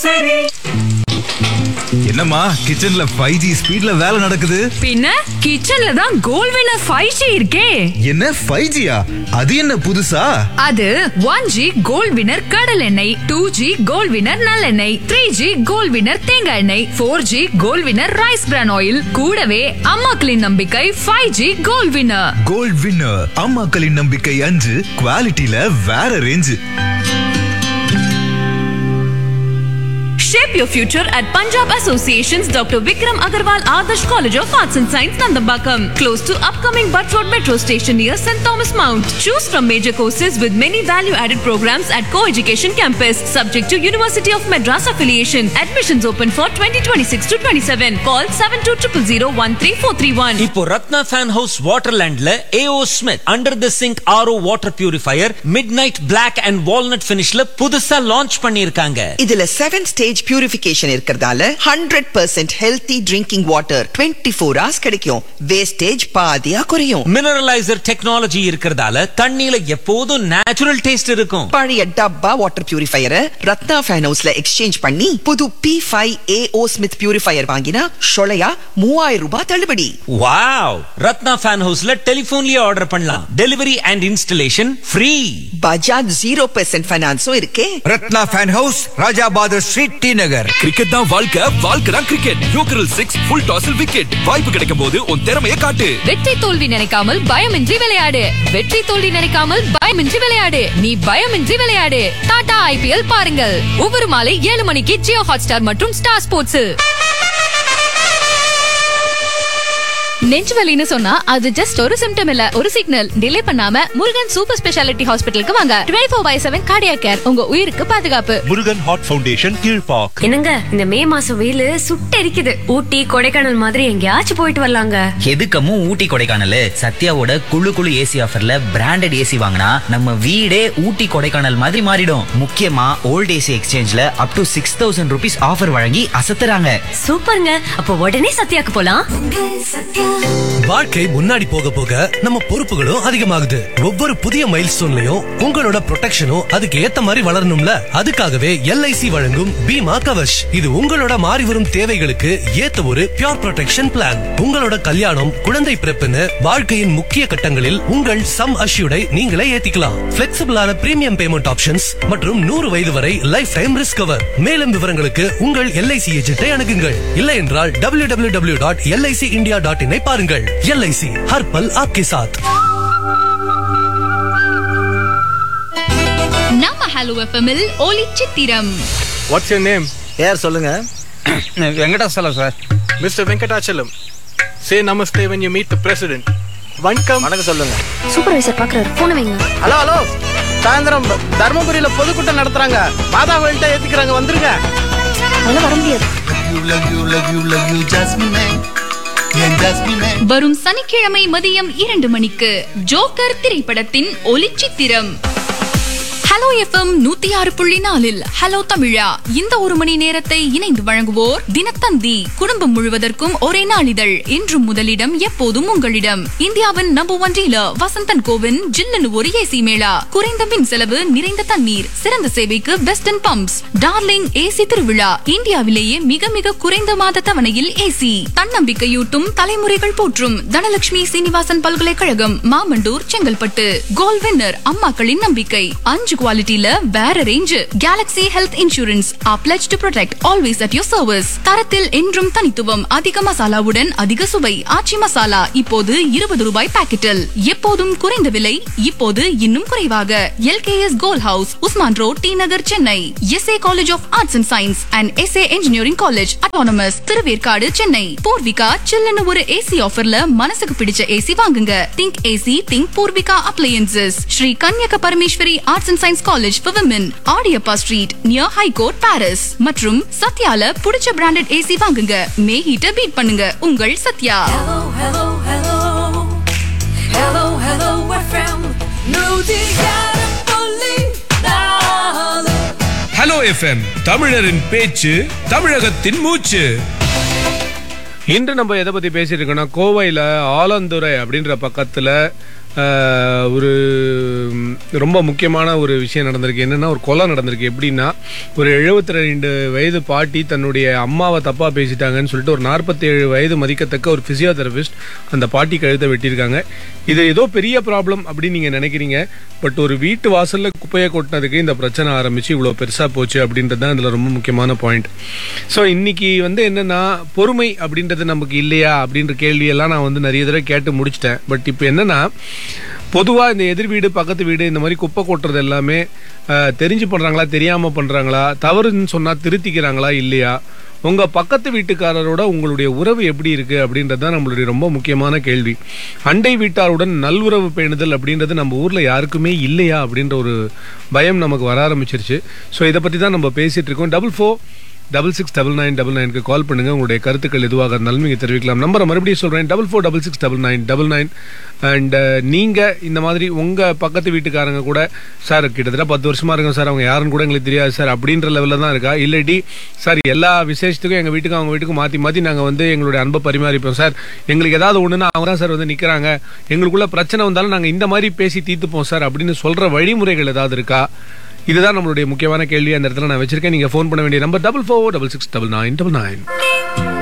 என்னம்மா கிச்சன்ல five G ஸ்பீட்ல வேலை நடக்குது பின்ன கிச்சன்ல தான் கோல் வினர் ஃபைவ் ஜி இருக்கே என்ன ஃபைவ் ஜியா அது என்ன புதுசா அது ஒன் ஜி கோல் வினர் கடல் எண்ணெய் டூ ஜி கோல் வினர் நல்லெண்ணெய் த்ரீ ஜி கோல் வினர் தேங்காய் எண்ணெய் four G gold winner rice bran oil கூடவே அம்மாக்களின் நம்பிக்கை five G gold winner gold winner அம்மாக்களின் நம்பிக்கை அஞ்சு குவாலிட்டியில வேற range Shape your future at Punjab Association's Dr. Vikram Agarwal Adarsh College of Arts and Science, Nandambakam, close to upcoming Butt Road Metro Station near St. Thomas Mount. Choose from major courses with many value-added programs at co-education campus, subject to University of Madras affiliation. Admissions open for 2026 to 27. Call 7200 இப்போ Ratna fan house வாட்டர்லேண்ட்ல AO Smith under the sink RO water purifier midnight black and walnut பினிஷ்ல புதுசா launch பண்ணிருக்காங்க இதுல seven stage purification இருக்கிறதால hundred percent healthy drinking water twenty four hours கிடைக்கும் wastage பாதியா குறையும் மினரலைசர் டெக்னாலஜி இருக்கிறதால தண்ணியில எப்போதும் நேச்சுரல் டேஸ்ட் இருக்கும் பழைய டப்பா வாட்டர் பியூரிஃபையரை ரத்னா ஃபேன் ஹவுஸ்ல எக்ஸ்சேஞ்ச் பண்ணி புது B five AO Smith purifier வாங்கினா ஷொலையா மூவாயிரம் ரூபாய் தள்ளுபடி வாவ் ரத்னா ஃபேன் ஹவுஸ்ல டெலிபோன்லயே ஆர்டர் பண்ணலாம் delivery and installation free Bajaj zero percent ஃபைனான்ஸும் இருக்கே Ratna fan house Raja Badar street T Nagar cricket தான் வாழ்க்கை வாழ்க்கை தான் கிரிக்கெட் யோக்கரல் சிக்ஸ் ஃபுல் டாஸில் விக்கெட் வாய்ப்பு கிடைக்கும் போது உன் திறமையை காட்டு வெற்றி தோல்வி நினைக்காமல் பயமின்றி விளையாடு வெற்றி தோல்வி நினைக்காமல் பயமின்றி விளையாடு நீ பயமின்றி விளையாடு டாடா ஐபிஎல் பாருங்கள் ஒவ்வொரு மாலை ஏழு மணிக்கு ஜியோ ஹாட்ஸ்டார் மற்றும் ஸ்டார் ஸ்போர்ட்ஸில் நெஞ்சுவலின்னு சொன்னா அது ஜஸ்ட் ஒரு சிம்டம் இல்ல ஒரு சிக்னல் டிலே பண்ணாம முருகன் சூப்பர் ஸ்பெஷாலிட்டி ஹாஸ்பிட்டலுக்கு வாங்க twenty four by seven cardia care உங்க உயிருக்கு பாதுகாப்பு முருகன் ஹார்ட் ஃபவுண்டேஷன் கீழ்பாக் என்னங்க இந்த மே மாசம் வெயில் சுட்டெரிக்குது ஊட்டி கொடைக்கானல் மாதிரி எங்கேயாச்சும் போயிட்டு வரலாங்க எதுக்கமும் ஊட்டி கொடைக்கானல் சத்யாவோட குழு குழு ஏசி ஆஃபர்ல பிராண்டட் ஏசி வாங்கினா நம்ம வீடே ஊட்டி கொடைக்கானல் மாதிரி மாறிடும் முக்கியமா ஓல்ட் ஏசி எக்ஸ்சேஞ்ச்ல up to six thousand rupees offer வழங்கி அசத்துறாங்க சூப்பருங்க அப்ப உடனே சத்யாக்கு போலாம் வாழ்க்கை முன்னாடி போக போக நம்ம பொறுப்புகளும் அதிகமாகுது ஒவ்வொரு புதிய மைல் ஸ்டோன்லயும் உங்களோட ப்ரொடெக்ஷனும் அதுக்கு ஏத்த மாதிரி வளரணும்ல அதுக்காகவே எல்ஐசி வழங்கும் பீமா கவச் இது உங்களோட மாறி வரும் தேவைகளுக்கு ஏத்த ஒரு பியூர் ப்ரொடெக்ஷன் பிளான் உங்களோட கல்யாணம் குழந்தை பிறப்புன்னு வாழ்க்கையின் முக்கிய கட்டங்களில் உங்கள் சம் அஷ்யூடை நீங்களே ஏத்திக்கலாம் பிளெக்சிபிளான பிரீமியம் பேமெண்ட் ஆப்ஷன்ஸ் மற்றும் நூறு வயது வரை லைஃப் டைம் ரிஸ்க் கவர் மேலும் விவரங்களுக்கு உங்கள் எல்ஐசி ஏஜென்ட்டை அணுகுங்கள் இல்லை என்றால் W W W dot LIC India dot இனை பாருங்கள் எல்ஐசி हर पल आपके साथ நம்ம ஹலோ எஃப்எம்மில் ஒலி சித்திரம் வாட்ஸ் யூர் நேம் யார் சொல்லுங்க Venkatachalam sir mister Venkatachalam say namaste when you meet the president வணக்கம் வணக்கம் சொல்லுங்க சூப்பர்வைசர் பாக்குறாரு போன வைங்க ஹலோ ஹலோ சாயந்தரம் தர்மபுரியில பொதுக்கூட்டம் நடத்துறாங்க மாதா கோயில்கிட்ட ஏத்திக்கிறாங்க வந்துருங்க அதெல்லாம் வர முடியாது வரும் சனிக்கிழமை மதியம் இரண்டு மணிக்கு ஜோக்கர் திரைப்படத்தின் ஒலிச்சித்திரம் ஹலோ எஃப்எம் நூத்தி ஆறு புள்ளி நாலில் ஹலோ தமிழா இந்த ஒரு மணி நேரத்தை இணைந்து வழங்குவோர் தினத்தந்தி குடும்பம் முழுவதற்கும் ஒரே நாளிதழ் இன்றும் முதலிடம் எப்போதும் உங்களிடம் இந்தியாவின் நம்பர் ஒன் டீலர் வசந்தன் கோவின் ஜில்லனு ஒரு ஏசி மேளா குறைந்த மின் செலவு நிறைந்த தண்ணீர் சிறந்த சேவைக்கு வெஸ்டர்ன் பம்ப்ஸ் டார்லிங் ஏசி திருவிழா இந்தியாவிலேயே மிக மிக குறைந்த மாத தவணையில் ஏசி தன்னம்பிக்கையூட்டும் தலைமுறைகள் போற்றும் தனலட்சுமி சீனிவாசன் பல்கலைக்கழகம் மாமண்டூர் செங்கல்பட்டு கோல் வின்னர் அம்மாக்களின் நம்பிக்கை அஞ்சு குவாலிட்டில வேற range galaxy health insurance pledge to protect always at your service தரத்தில் என்றும் தனித்துவம் அதிக மசாலாவுடன் அதிக சுவை ஆச்சி மசாலா இப்போது இருபது ரூபாய் பாக்கெட்டில் எப்போதும் குறைந்த விலை இப்போது இன்னும் குறைவாக LKS gold house Usman road T Nagar Chennai SA college of arts and science and SA engineering college autonomous Thiruverkadu Chennai Poorvika சில்லுன்னு ஒரு ஏசி ஆஃபர்ல மனசுக்கு பிடிச்ச ஏசி வாங்குங்க think AC think Poorvika appliances Sri Kanyaka Parameswari arts and science college for women Adiyappa street near high court Parrys மற்றும் சத்யால பிடிச்ச branded AC வாங்குங்க மே ஹீட்டர் பீட் பண்ணுங்க உங்கள் சத்யா ஹலோ எஃப்எம் தமிழரின் பேச்சு தமிழகத்தின் மூச்சு இன்று நம்ம எதை பத்தி பேசிட்டு இருக்கோம்னா கோவையில ஆலந்துறை அப்படின்ற பக்கத்துல ஆஹ், ஒரு ம், ரொம்ப முக்கியமான ஒரு விஷயம் நடந்திருக்கு என்னன்னா ஒரு கொலை நடந்திருக்கு எப்படின்னா ஒரு எழுபத்தி ரெண்டு வயது பாட்டி தன்னுடைய அம்மாவை தப்பா பேசிட்டாங்கன்னு சொல்லிட்டு ஒரு நாற்பத்தேழு வயது மதிக்கத்தக்க ஒரு பிசியோதெரபிஸ்ட் அந்த பாட்டி கழுத்தை வெட்டியிருக்காங்க இது ஏதோ பெரிய ப்ராப்ளம் அப்படின்னு நீங்க நினைக்கிறீங்க பட் ஒரு வீட்டு வாசல்ல குப்பையை கொட்டினதுக்கு இந்த பிரச்சனை ஆரம்பிச்சு இவ்வளோ பெருசா போச்சு அப்படின்றது தான் இதுல ரொம்ப முக்கியமான பாயிண்ட் ஸோ இன்னைக்கு வந்து என்னன்னா பொறுமை அப்படின்றது நமக்கு இல்லையா அப்படின்ற கேள்வியெல்லாம் நான் வந்து நிறைய தடவை கேட்டு முடிச்சிட்டேன் பட் இப்போ என்னன்னா பொதுவாக இந்த எதிர் வீடு பக்கத்து வீடு இந்த மாதிரி குப்பை கொட்டுறது எல்லாமே அஹ், தெரிஞ்சு பண்ணுறாங்களா தெரியாமல் பண்ணுறாங்களா தவறுன்னு சொன்னால் திருத்திக்கிறாங்களா இல்லையா உங்கள் பக்கத்து வீட்டுக்காரரோட உங்களுடைய உறவு எப்படி இருக்குது அப்படின்றது தான் நம்மளுடைய ரொம்ப முக்கியமான கேள்வி அண்டை வீட்டாருடன் நல்உறவு பேணுதல் அப்படின்றது நம்ம ஊரில் யாருக்குமே இல்லையா அப்படின்ற ஒரு பயம் நமக்கு வர ஆரம்பிச்சிருச்சு ஸோ இதை பற்றி தான் நம்ம பேசிகிட்டு இருக்கோம் double four double six double nine double நைனுக்கு கால் பண்ணுங்க உங்களுடைய கருத்துக்கள் எதுவாக இருந்தாலும் நீங்கள் தெரிவிக்கலாம் நம்பரை மறுபடியும் சொல்கிறேன் double four double six double nine double nine and நீங்கள் இந்த மாதிரி உங்கள் பக்கத்து வீட்டுக்காரங்க கூட சார் கிட்டத்தட்ட பத்து வருஷமா இருக்கும் சார் அவங்க யாருன்னு கூட எங்களுக்கு தெரியாது சார் அப்படின்ற லெவலில் தான் இருக்கா இல்லாட்டி சார் எல்லா விசேஷத்துக்கும் எங்கள் வீட்டுக்கும் அவங்க வீட்டுக்கும் மாற்றி மாற்றி நாங்கள் வந்து எங்களுடைய அன்பை பரிமாறிப்போம் சார் எங்களுக்கு ஏதாவது ஒன்றுனா அவங்க தான் சார் வந்து நிற்கிறாங்க எங்களுக்குள்ள பிரச்சனை வந்தாலும் நாங்கள் இந்த மாதிரி பேசி தீர்த்துப்போம் சார் அப்படின்னு சொல்கிற வழிமுறைகள் ஏதாவது இருக்கா இதுதான் நம்மளுடைய முக்கியமான கேள்வி அந்த இடத்துல நான் வச்சிருக்கேன் நீங்க ஃபோன் பண்ண வேண்டிய number double four double six double nine double nine